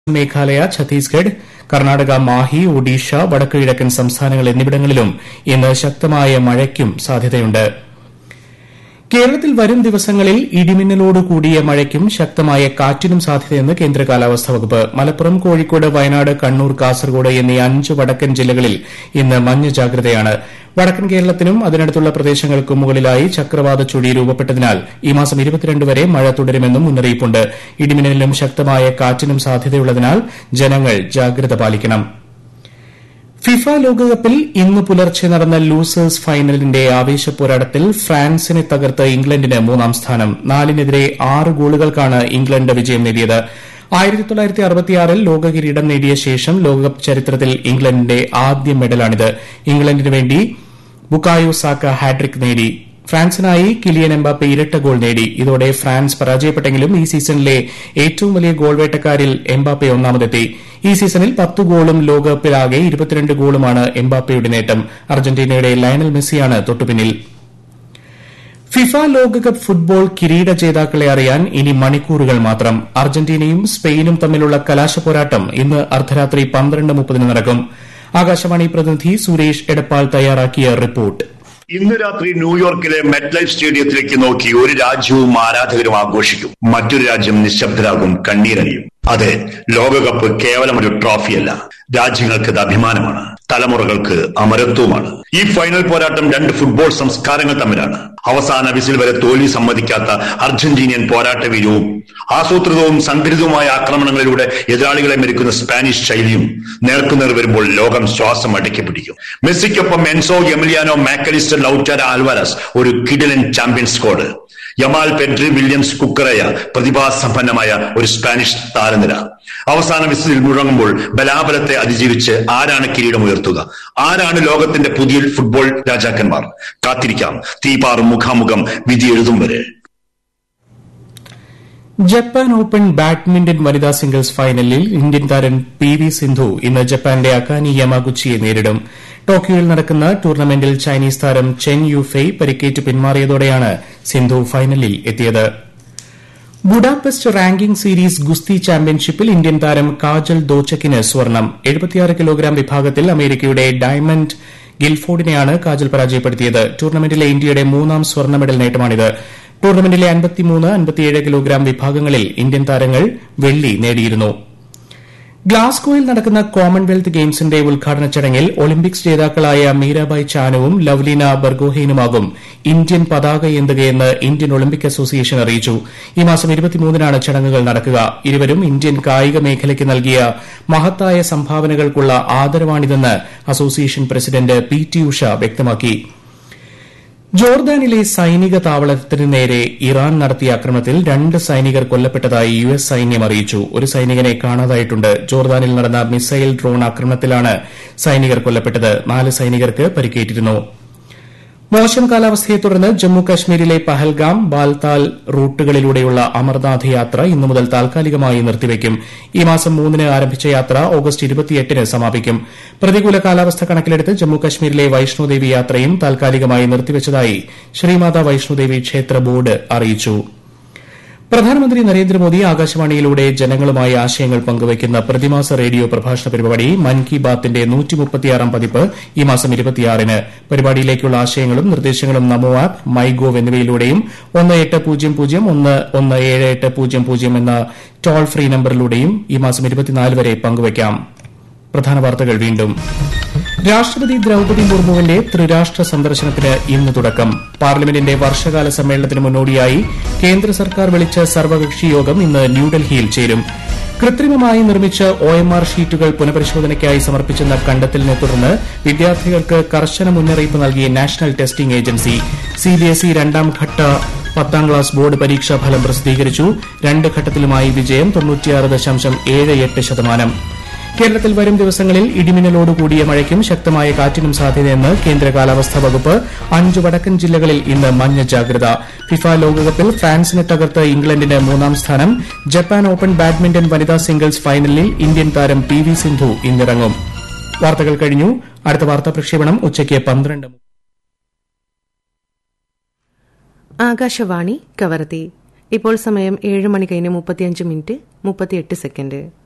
മേഘാലയ ഛത്തീസ്ഗഡ് കർണാടക മാഹി ഒഡീഷ വടക്ക് കിഴക്കൻ സംസ്ഥാനങ്ങൾ എന്നിവിടങ്ങളിലും ഇന്ന് ശക്തമായ മഴയ്ക്കും സാധ്യതയുണ്ട് കേരളത്തിൽ വരും ദിവസങ്ങളിൽ ഇടിമിന്നലോടുകൂടിയ മഴയ്ക്കും ശക്തമായ കാറ്റിനും സാധ്യതയെന്ന് കേന്ദ്ര കാലാവസ്ഥാ വകുപ്പ് മലപ്പുറം കോഴിക്കോട് വയനാട് കണ്ണൂർ കാസർഗോഡ് എന്നീ അഞ്ച് വടക്കൻ ജില്ലകളിൽ ഇന്ന് മഞ്ഞ ജാഗ്രതയാണ് വടക്കൻ കേരളത്തിനും അതിനടുത്തുള്ള പ്രദേശങ്ങൾക്കും മുകളിലായി ചക്രവാത ചുഴി രൂപപ്പെട്ടതിനാൽ ഈ മാസം വരെ മഴ തുടരുമെന്നും മുന്നറിയിപ്പുണ്ട് ഇടിമിന്നലിനും ശക്തമായ കാറ്റിനും സാധ്യതയുള്ളതിനാൽ ജനങ്ങൾ ജാഗ്രത പാലിക്കണം ഫിഫ ലോകകപ്പിൽ ഇന്ന് പുലർച്ചെ നടന്ന ലൂസേഴ്സ് ഫൈനലിന്റെ ആവേശപ്പോരാട്ടത്തിൽ ഫ്രാൻസിനെ തകർത്ത് ഇംഗ്ലണ്ടിന് മൂന്നാം സ്ഥാനം നാലിനെതിരെ ആറ് ഗോളുകൾക്കാണ് ഇംഗ്ലണ്ട് വിജയം നേടിയത് ൽ ലോക കിരീടം നേടിയ ശേഷം ലോകകപ്പ് ചരിത്രത്തിൽ ഇംഗ്ലണ്ടിന്റെ ആദ്യ മെഡലാണിത് ഇംഗ്ലണ്ടിന് വേണ്ടി ബുക്കായോ സാക്ക ഹാട്രിക് നേടി ഫ്രാൻസിനായി കിലിയൻ എംബാപ്പെ ഇരട്ട ഗോൾ നേടി ഇതോടെ ഫ്രാൻസ് പരാജയപ്പെട്ടെങ്കിലും ഈ സീസണിലെ ഏറ്റവും വലിയ ഗോൾ വേട്ടക്കാരിൽ എംബാപ്പെ ഒന്നാമതെത്തി ഈ സീസണിൽ പത്ത് ഗോളും ലോകകപ്പിലാകെ ഇരുപത്തിരണ്ട് ഗോളുമാണ് എംബാപ്പയുടെ നേട്ടം അർജന്റീനയുടെ ലയണൽ മെസ്സിയാണ് തൊട്ടുപിന്നിൽ ഫിഫ ലോകകപ്പ് ഫുട്ബോൾ കിരീട ജേതാക്കളെ അറിയാൻ ഇനി മണിക്കൂറുകൾ മാത്രം അർജന്റീനയും സ്പെയിനും തമ്മിലുള്ള കലാശപ്പോരാട്ടം ഇന്ന് അർദ്ധരാത്രി പന്ത്രണ്ട് മുപ്പതിന് നടക്കും ആകാശവാണി പ്രതിനിധി സുരേഷ് എടപ്പാൾ തയ്യാറാക്കിയ റിപ്പോർട്ട് ഇന്ന് രാത്രി ന്യൂയോർക്കിലെ മെറ്റ്ലൈഫ് സ്റ്റേഡിയത്തിലേക്ക് നോക്കി ഒരു രാജ്യവും ആരാധകരും ആഘോഷിക്കും മറ്റൊരു രാജ്യം നിശബ്ദരാകും കണ്ണീരണിയും അതെ ലോകകപ്പ് കേവലം ഒരു ട്രോഫിയല്ല രാജ്യങ്ങൾക്ക് അഭിമാനമാണ് തലമുറകൾക്ക് അമരത്വമാണ് ഈ ഫൈനൽ പോരാട്ടം രണ്ട് ഫുട്ബോൾ സംസ്കാരങ്ങൾ തമ്മിലാണ് അവസാന വിസിൽ വരെ തോൽവി സമ്മതിക്കാത്ത അർജന്റീനിയൻ പോരാട്ട വീര്യവും ആസൂത്രിതവും സംഘടിതവുമായ ആക്രമണങ്ങളിലൂടെ എതിരാളികളെ മെരുക്കുന്ന സ്പാനിഷ് ശൈലിയും നേർക്കുനേർ വരുമ്പോൾ ലോകം ശ്വാസം അടക്കി പിടിക്കും മെസ്സിക്കൊപ്പം Enzo Emiliano MacAllister Lautaro Alvarez ഒരു കിഡിലൻ champion squad Yamal Pedri Williams Cucurella പ്രതിഭാസമ്പന്നമായ ഒരു സ്പാനിഷ് താരനിര അവസാന വിസിൽ മുഴങ്ങുമ്പോൾ ബലാബലത്തെ അതിജീവിച്ച് ആരാണ് കിരീടമുയർത്തുക ആരാണ് ലോകത്തിന്റെ പുതിയ ഫുട്ബോൾ രാജാക്കന്മാർ കാത്തിരിക്കാം തീപാറും മുഖാമുഖം വിധി എഴുതും വരെ ജപ്പാൻ ഓപ്പൺ ബാഡ്മിന്റൺ വനിതാ സിംഗിൾസ് ഫൈനലിൽ ഇന്ത്യൻ താരം പി വി സിന്ധു ഇന്ന് ജപ്പാന്റെ അക്കാനി യമാഗുച്ചിയെ നേരിടും ടോക്കിയോയിൽ നടക്കുന്ന ടൂർണമെന്റിൽ ചൈനീസ് താരം ചെൻ യുഫെയ് പരിക്കേറ്റ് പിന്മാറിയതോടെയാണ് സിന്ധു ഫൈനലിൽ എത്തിയത് ബുഡാപെസ്റ്റ് റാങ്കിംഗ് സീരീസ് ഗുസ്തി ചാമ്പ്യൻഷിപ്പിൽ ഇന്ത്യൻ താരം കാജൽ ദോച്ചക്കിന് സ്വർണം കിലോഗ്രാം വിഭാഗത്തിൽ അമേരിക്കയുടെ ഡയമണ്ട് ഗിൽഫോർഡിനെയാണ് കാജൽ പരാജയപ്പെടുത്തിയത് ടൂർണമെന്റിലെ ഇന്ത്യയുടെ മൂന്നാം സ്വർണ്ണ മെഡൽ നേട്ടമാണിത് ടൂർണമെന്റിലെ കിലോഗ്രാം വിഭാഗങ്ങളിൽ ഇന്ത്യൻ താരങ്ങൾ വെള്ളി നേടിയിരുന്നു ഗ്ലാസ്ഗോയിൽ നടക്കുന്ന കോമൺവെൽത്ത് ഗെയിംസിന്റെ ഉദ്ഘാടന ചടങ്ങിൽ ഒളിമ്പിക്സ് ജേതാക്കളായ മീരാബായ് ചാനുവും ലവ്ലീന ബർഗോഹെയിനുമാകും ഇന്ത്യൻ പതാക ഏന്തുകയെന്ന് ഇന്ത്യൻ ഒളിമ്പിക് അസോസിയേഷൻ അറിയിച്ചു ഈ മാസം ഇരുപത്തിമൂന്നിനാണ് ചടങ്ങുകൾ നടക്കുക ഇരുവരും ഇന്ത്യൻ കായിക മേഖലയ്ക്ക് നൽകിയ മഹത്തായ സംഭാവനകൾക്കുള്ള ആദരവാണിതെന്ന് association president P T Usha വ്യക്തമാക്കി ജോർദാനിലെ സൈനിക താവളത്തിന് നേരെ ഇറാൻ നടത്തിയ ആക്രമണത്തിൽ രണ്ട് സൈനികർ കൊല്ലപ്പെട്ടതായി യു എസ് സൈന്യം അറിയിച്ചു ഒരു സൈനികനെ കാണാതായിട്ടുണ്ട് ജോർദാനിൽ നടന്ന മിസൈൽ ഡ്രോൺ ആക്രമണത്തിലാണ് സൈനികർ കൊല്ലപ്പെട്ടത് നാല് സൈനികർക്ക് പരിക്കേറ്റിരുന്നു മോശം കാലാവസ്ഥയെ തുടർന്ന് ജമ്മു കശ്മീരിലെ പഹൽഗാം ബാൽതാൽ റൂട്ടുകളിലൂടെയുള്ള അമർനാഥ് യാത്ര ഇന്നു മുതൽ താൽക്കാലികമായി നിർത്തിവയ്ക്കും ഈ മാസം മൂന്നിന് ആരംഭിച്ച യാത്ര ഓഗസ്റ്റ് ഇരുപത്തിയെട്ടിന് സമാപിക്കും പ്രതികൂല കാലാവസ്ഥ കണക്കിലെടുത്ത് ജമ്മു കശ്മീരിലെ വൈഷ്ണോദേവി യാത്രയും താൽക്കാലികമായി നിർത്തിവച്ചതായി ശ്രീമാതാ വൈഷ്ണോദേവി ക്ഷേത്ര ബോർഡ് അറിയിച്ചു പ്രധാനമന്ത്രി നരേന്ദ്രമോദി ആകാശവാണിയിലൂടെ ജനങ്ങളുമായി ആശയങ്ങൾ പങ്കുവയ്ക്കുന്ന പ്രതിമാസ റേഡിയോ പ്രഭാഷണ പരിപാടി മൻ കി ബാത്തിന്റെ പതിപ്പ് ഈ മാസം ഇരുപത്തിയാറിന് പരിപാടിയിലേക്കുള്ള ആശയങ്ങളും നിർദ്ദേശങ്ങളും നമോ ആപ്പ് മൈ ഗോവ് എന്നിവയിലൂടെയും ഒന്ന് എട്ട് പൂജ്യം പൂജ്യം ഒന്ന് ഒന്ന് ഏഴ് എട്ട് പൂജ്യം പൂജ്യം എന്ന ടോൾ ഫ്രീ നമ്പറിലൂടെയും ഈ മാസം ഇരുപത്തിനാല് വരെ പങ്കുവയ്ക്കാം പ്രധാന വാർത്തകൾ വീണ്ടും രാഷ്ട്രപതി ദ്രൌപതി മുർമുവിന്റെ ത്രിരാഷ്ട്ര സന്ദർശനത്തിന് ഇന്ന് തുടക്കം പാർലമെന്റിന്റെ വർഷകാല സമ്മേളനത്തിന് മുന്നോടിയായി കേന്ദ്ര സർക്കാർ വിളിച്ച സർവകക്ഷി യോഗം ഇന്ന് ന്യൂഡൽഹിയിൽ ചേരും കൃത്രിമമായി നിർമ്മിച്ച ഒ എം ആർ ഷീറ്റുകൾ പുനഃപരിശോധനയ്ക്കായി സമർപ്പിച്ചെന്ന കണ്ടെത്തലിനെ തുടർന്ന് വിദ്യാർത്ഥികൾക്ക് കർശന മുന്നറിയിപ്പ് നൽകിയ നാഷണൽ ടെസ്റ്റിംഗ് ഏജൻസി സിബിഎസ്ഇ രണ്ടാം ഘട്ട പത്താം ക്ലാസ് ബോർഡ് പരീക്ഷാ ഫലം പ്രസിദ്ധീകരിച്ചു രണ്ട് ഘട്ടത്തിലുമായി വിജയം ശതമാനം കേരളത്തിൽ വരും ദിവസങ്ങളിൽ ഇടിമിന്നലോടുകൂടിയ മഴയ്ക്കും ശക്തമായ കാറ്റിനും സാധ്യതയെന്ന് കേന്ദ്ര കാലാവസ്ഥാ വകുപ്പ് അഞ്ച് വടക്കൻ ജില്ലകളിൽ ഇന്ന് മഞ്ഞ ജാഗ്രത ഫിഫ ലോകകപ്പിൽ ഫ്രാൻസിനെ തകർത്ത് ഇംഗ്ലണ്ടിന് മൂന്നാം സ്ഥാനം ജപ്പാൻ ഓപ്പൺ ബാഡ്മിന്റൺ വനിതാ സിംഗിൾസ് ഫൈനലിൽ ഇന്ത്യൻ താരം പി വി സിന്ധു ഇന്നിറങ്ങും വാർത്തകൾ കഴിഞ്ഞു അടുത്ത വാർത്താ പ്രക്ഷേപണം ഉച്ചയ്ക്ക് പന്ത്രണ്ട് ആകാശവാണി കവർത്തി ഇപ്പോൾ സമയം ഏഴ് മണി കഴിഞ്ഞ് മുപ്പത്തിയഞ്ച് മിനിറ്റ് മുപ്പത്തിയെട്ട് സെക്കൻഡ്